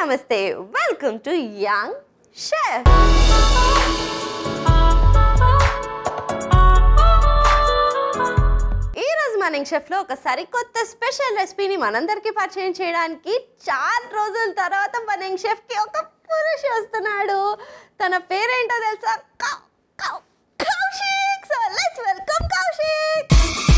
నమస్తే welcome to young chef ఈ రోజు మన షెఫ్ లో ఒక సరికొత్త స్పెషల్ రెసిపీని మనందరికీ పరిచయం చేయడానికి చాలా రోజుల తర్వాత మన షెఫ్ కి ఒక పురుషు వస్తున్నాడు తన పేరేంటో తెలుసా కౌ- కౌ- Kaushik so let's welcome Kaushik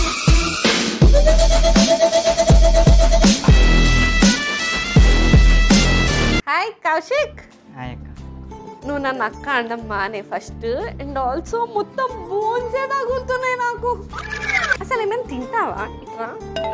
hi Kaushik hi అక్క నువ్వు నన్ను అక్క అండం మానే ఫస్ట్ అండ్ ఆల్సో మొత్తం బోన్సే తగులుతున్నాయి నాకు అసలు ఏమైనా తింటావా ఇట్లా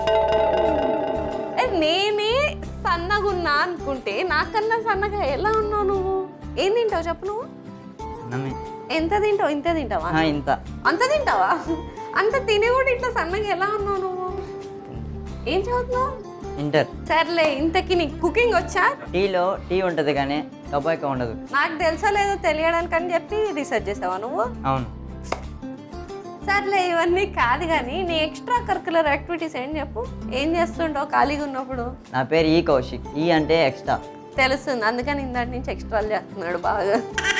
ఏ, నేనే సన్నగున్నా అనుకుంటే నాకన్నా సన్నగా ఎలా ఉన్నావు నువ్వు ఏం తింటావు చెప్పు నువ్వు అన్నమే ఎంత తింటావు ఇంత తింటావా ఆ, ఇంత అంత తింటావా అంత తిని కూడా ఇట్లా సన్నగా ఎలా ఉన్నావు నువ్వు ఏం చదువుతున్నావు ఇంటర్ సర్లే ఇంతకి నీకు కుకింగ్ వచ్చా టీలో టీ ఉంటుంది కానీ టొబాకో ఉండదు నాకు తెలుసో లేదో తెలియడానికి అని చెప్పి రీసెర్చ్ చేసావా నువ్వు అవును సర్లే ఇవన్నీ కాదు కానీ నీ ఎక్స్ట్రా కరికులర్ యాక్టివిటీస్ ఏం చెప్పు ఏం చేస్తుంటావు ఖాళీగా ఉన్నప్పుడు నా పేరు ఈ కౌశిక్ ఈ అంటే ఎక్స్ట్రా తెలుస్తుంది అందుకని ఇందాటి నుంచి ఎక్స్ట్రాలు చేస్తున్నాడు బాగా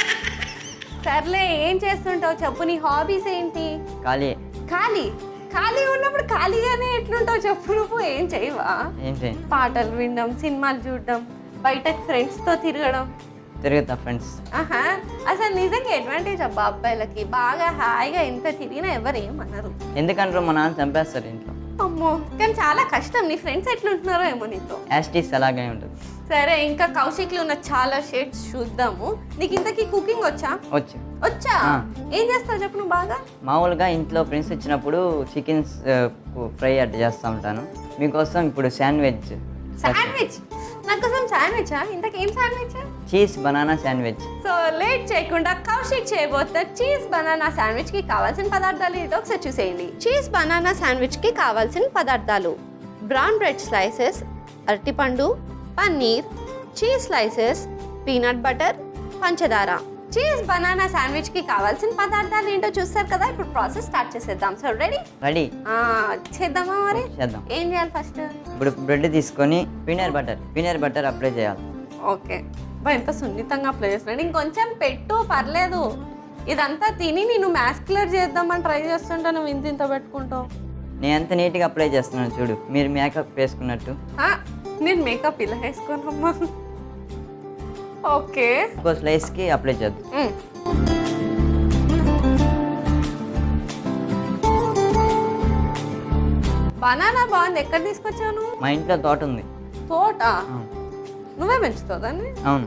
సర్లే ఏం చేస్తుంటావు చెప్పు నీ హాబీస్ ఏంటి ఖాళీ ఖాళీ ఖాళీ ఉన్నప్పుడు ఖాళీగానే ఎట్లుంటావు చెప్పు నువ్వు ఏం చేయవా ఏం చేయండి పాటలు వినడం సినిమాలు చూడడం బయట ఫ్రెండ్స్తో తిరగడం తిరుగుతా ఫ్రెండ్స్ ఆహా అసలు నిజంగా అడ్వాంటేజ్ అబ్బా అబ్బాయిలకి బాగా హాయిగా ఎంత తిరిగినా ఎవరు ఏమన్నారు ఎందుకంటారు మా నాన్న చంపేస్తారు ఇంట్లో అమ్మో కానీ చాలా కష్టం నీ ఫ్రెండ్స్ ఎట్లుంటున్నారో ఏమో నీతో యాస్టీస్ అలాగే ఉంటుంది సరే ఇంకా కౌశిక్లో ఉన్న చాలా షేడ్స్ చూద్దాము నీకు ఇంతకీ కుకింగ్ వచ్చా వచ్చు వచ్చా ఆ. ఏం చేస్తావు చెప్పు నువ్వు బాగా మామూలుగా ఇంట్లో ఫ్రెండ్స్ వచ్చినప్పుడు చికెన్స్ ఫ్రై అట్లా చేస్తూ ఉంటాను మీకోసం ఇప్పుడు శాండ్విచ్ శాండ్విచ్ నా కోసం శాండ్విచా ఇంతకీ ఏం sandwich cheese banana sandwich so late చేయకుండా కౌశిక్ చేయబోతే చీజ్ బనానా శాండ్విచ్ కి కావాల్సిన పదార్థాలు ఏంటో ఒకసారి చూసేయండి చీజ్ బనానా శాండ్విచ్ కి కావాల్సిన పదార్థాలు బ్రౌన్ బ్రెడ్ స్లైసెస్ అరటిపండు paneer cheese slices peanut butter పంచదార చీజ్ బనానా శాండ్విచ్ కి కావాల్సిన పదార్థాలు ఏంటో చూస్తారు కదా ఇప్పుడు ప్రాసెస్ స్టార్ట్ చేసేద్దాం సో రెడీ రెడీ చేద్దామా మరి చేద్దాం ఏం చేయాలి ఫస్ట్ ఇప్పుడు బ్రెడ్ తీసుకొని peanut butter peanut butter apply చేయాలి ఓకే బా ఎంత సున్నితంగా ప్లే చేస్తున్నాడు ఇంకొంచెం పెట్టు పర్లేదు ఇదంతా తిని నేను మ్యాస్కులర్ చేద్దామని ట్రై చేస్తుంటే నువ్వు ఇంత ఇంత పెట్టుకుంటావు నేను ఎంత నీట్గా అప్లై చేస్తున్నాను చూడు మీరు మేకప్ వేసుకున్నట్టు ఆ, నేను మేకప్ ఇలా వేసుకోనమ్మా ఓకే ఇంకో స్లైస్కి అప్లై చేద్దాం మ్. బనానా బాగుంది ఎక్కడ తీసుకొచ్చాను మా ఇంట్లో తోట ఉంది తోట అవును. నువ్వే పెంచుతావు దాన్ని అవును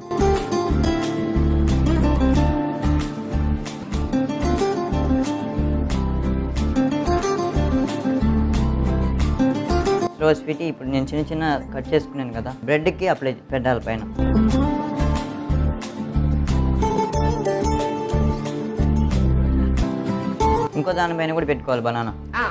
రోజ్ పెట్టి ఇప్పుడు నేను చిన్న చిన్న కట్ చేసుకున్నాను కదా బ్రెడ్కి అప్లై పెట్టాలి పైన ఇంకో దానిపైన కూడా పెట్టుకోవాలి బనానా ఆ.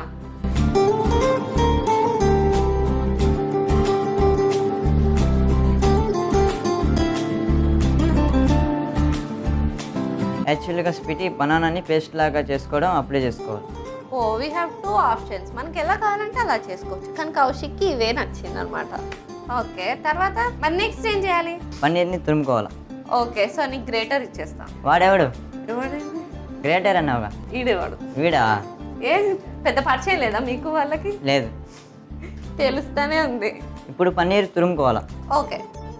యాక్చువల్గా స్పిటి బనానాని పేస్ట్ లాగా చేసుకోవడం అప్లై చేసుకోవాలి oh we have two options మనకి ఎలా కావాలంటే అలా చేసుకోవచ్చు కానీ కౌశిక్కి ఇవే నచ్చింది అనమాట ఓకే తర్వాత మరి నెక్స్ట్ ఏం చేయాలి పన్నీర్ని తురుముకోవాలి ఓకే సో నీకు గ్రేటర్ ఇచ్చేస్తా వాడెవడు ఎవడండి గ్రేటర్ అన్నావుగా ఈడేవాడు వీడా ఏ పెద్ద పరిచయం లేదా మీకు వాళ్ళకి లేదు తెలుస్తానే ఉంది ఇప్పుడు పన్నీర్ తురుముకోవాలా ఓకే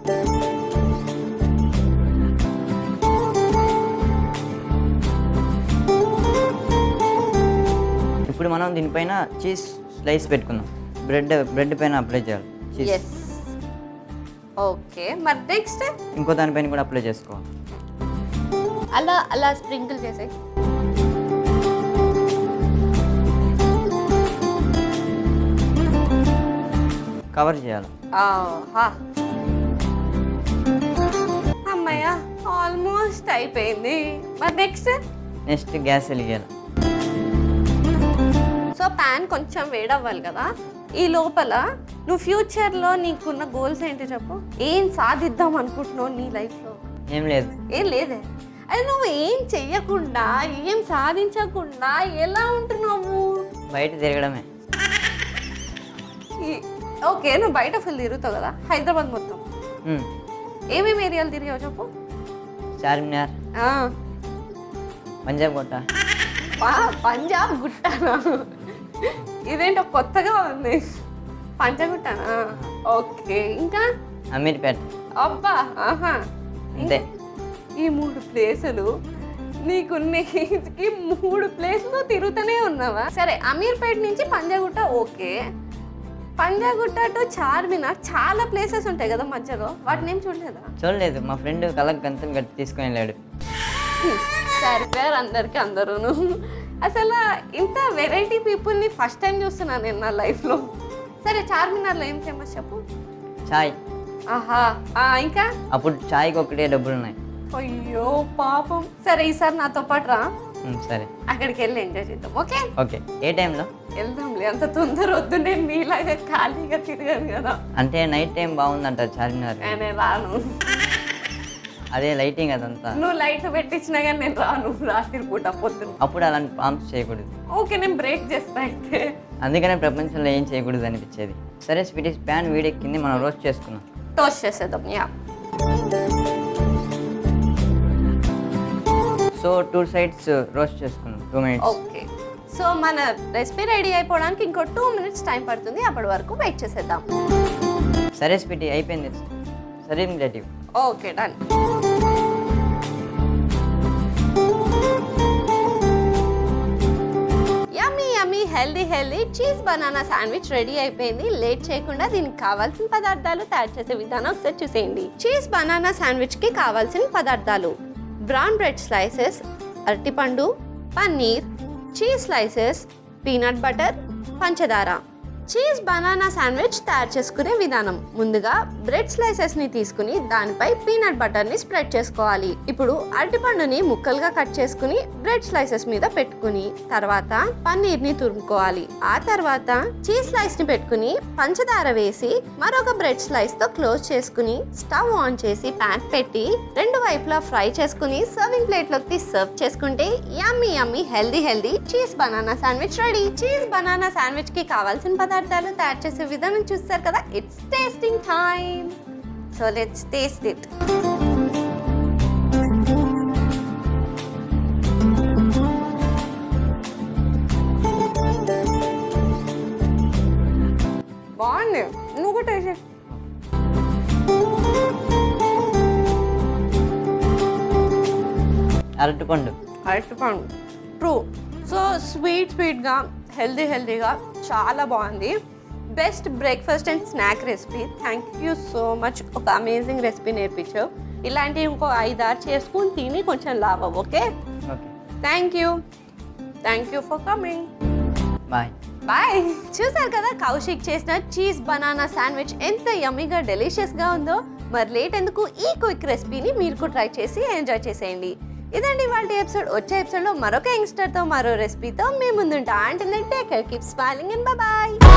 ఇప్పుడు మనం దీనిపైన చీజ్ స్లైస్ పెట్టుకుందాం బ్రెడ్ బ్రెడ్ పైన అప్లై చేయాలి చీజ్ ఎస్ ఓకే మరి నెక్స్ట్ ఇంకో దానిపైన కూడా అప్లై చేసుకోవాలి అలా అలా స్ప్రింకిల్ చేసే కవర్ చేయాలి ఆహా అమ్మయ్య ఆల్మోస్ట్ అయిపోయింది మరి నెక్స్ట్ నెక్స్ట్ గ్యాస్ వెలిగేయాలి సో ప్యాన్ కొంచెం వేడవ్వాలి కదా ఈ లోపల నువ్వు ఫ్యూచర్లో నీకున్న గోల్స్ ఏంటి చెప్పు ఏం సాధిద్దాం అనుకుంటున్నావు నీ లైఫ్లో ఏం లేదు ఏం లేదే అది నువ్వు ఏం చెయ్యకుండా ఏం సాధించకుండా ఎలా ఉంటున్నావు బయట తిరగడమే ఈ- ఓకే నువ్వు బయట ఫుల్ తిరుగుతావు కదా హైదరాబాద్ మొత్తం ఉమ్. ఏమేమి ఏరియాలు తిరిగావు చెప్పు చార్మినార్ ఆ, పంజాబ్ కోట పా- పంజాబ్ గుట్టనా ఇదేంటో కొత్తగా ఉంది పంచగుట్టనా ఓకే ఇంకా అమీర్పేట అబ్బా ఆహా అంతే ఈ మూడు ప్లేసులు నీకున్న ఏజ్కి మూడు ప్లేసులు తిరుగుతూనే ఉన్నావా సరే అమీర్పేట నుంచి పంజాగుట్ట ఓకే పంజాగుట్ట టు చార్మినార్ చాలా ప్లేసెస్ ఉంటాయి కదా మధ్యలో వాటిని ఏం చూడలేదా చూడలేదు మా ఫ్రెండ్ కళ్ళకు గంతం గట్టి తీసుకొని వెళ్ళాడు సరిపోయారు అందరికి అందరూను అసలు ఇంత వెరైటీ పీపుల్ని ఫస్ట్ టైం చూస్తున్నాను నేను నా లైఫ్లో సరే చార్మినార్లో ఏం ఫేమస్ చెప్పు చాయ్ ఆహా ఆ, ఇంకా అప్పుడు చాయ్కి ఒకటే డబ్బులు ఉన్నాయి అయ్యో పాపం సరే ఈసారి నాతో పాటు రా ఉమ్, సరే అక్కడికి వెళ్ళి ఎంజాయ్ చేద్దాం ఓకే ఓకే ఏ టైంలో వెళ్దాంలే అంత తొందర వద్దు నేను మీలాగా ఖాళీగా తిరగాను కదా అంటే నైట్ టైం బాగుందంటారు చార్మినార్ నేను రాను అదే లైటింగ్ అదంతా నువ్వు లైట్ పెట్టించినా కానీ నేను రాను రాత్రి పూట పొద్దున అప్పుడు అలాంటి ప్రాంప్స్ చేయకూడదు ఓకే నేను బ్రేక్ చేస్తా అయితే అందుకనే ప్రపంచంలో ఏం చేయకూడదు అనిపించేది సరే స్వీటీస్ ప్యాన్ వీడెక్కింది మనం రోస్ట్ చేసుకున్నాం టోస్ట్ చేసేద్దాం yeah so two sides roast చేసుకున్నాం టూ మినిట్స్ ఓకే సో మన రెసిపీ రెడీ అయిపోవడానికి ఇంకో టూ మినిట్స్ టైం పడుతుంది అప్పటి వరకు వెయిట్ చేసేద్దాం సరే స్వీటీ అయిపోయింది సరే relative okay done yummy yummy healthy healthy cheese banana sandwich ready అయిపోయింది లేట్ చేయకుండా దీనికి కావాల్సిన పదార్థాలు తయారు చేసే విధానం ఒకసారి చూసేయండి చీజ్ బనానా శాండ్విచ్ కి కావాల్సిన పదార్థాలు బ్రౌన్ బ్రెడ్ స్లైసెస్ అరటిపండు paneer cheese slices peanut butter పంచదార చీజ్ బనానా శాండ్విచ్ తయారు చేసుకునే విధానం ముందుగా బ్రెడ్ స్లైసెస్ ని తీసుకుని దానిపై పీనట్ బటర్ ని స్ప్రెడ్ చేసుకోవాలి ఇప్పుడు అరటిపండుని ముక్కలుగా కట్ చేసుకుని బ్రెడ్ స్లైసెస్ మీద పెట్టుకుని తర్వాత పన్నీర్ ని తురుముకోవాలి ఆ తర్వాత చీజ్ స్లైస్ ని పెట్టుకుని పంచదార వేసి మరొక బ్రెడ్ స్లైస్ తో క్లోజ్ చేసుకుని స్టవ్ ఆన్ చేసి ప్యాన్ పెట్టి రెండు వైపులా ఫ్రై చేసుకుని సర్వింగ్ ప్లేట్ లోకి తీసి సర్వ్ చేసుకుంటే yummy yummy healthy healthy cheese banana sandwich ready cheese banana sandwich కి కావాల్సిన పదార్థాలు తయారు చేసే విధానం చూస్తారు కదా it's tasting time so let's taste it బాగుంది నువ్వు కూడా టేస్ట్ చేయి. అరటిపండు అరటిపండు ట్రూ సో స్వీట్ స్వీట్గా హెల్దీ హెల్దీగా చాలా బాగుంది best breakfast and snack recipe thank you so much ఒక అమేజింగ్ రెసిపీ నేర్పించావు ఇలాంటివి ఇంకో ఐదారు చేసుకుని తిని కొంచెం లావ్ అవ్వు okay okay thank you thank you for coming bye bye చూసారు కదా కౌశిక్ చేసిన చీజ్ బనానా శాండ్విచ్ ఎంత యమ్మీగా డెలిషియస్గా ఉందో మరి లేట్ ఎందుకు ఈ క్విక్ రెసిపీని మీరు కూడా ట్రై చేసి ఎంజాయ్ చేసేయండి ఇదండి వాళ్ళ ఎపిసోడ్ వచ్చే ఎపిసోడ్లో మరొక యంగ్స్టర్తో మరో రెసిపీతో మీ ముందుంటా అంటే take keep smiling and bye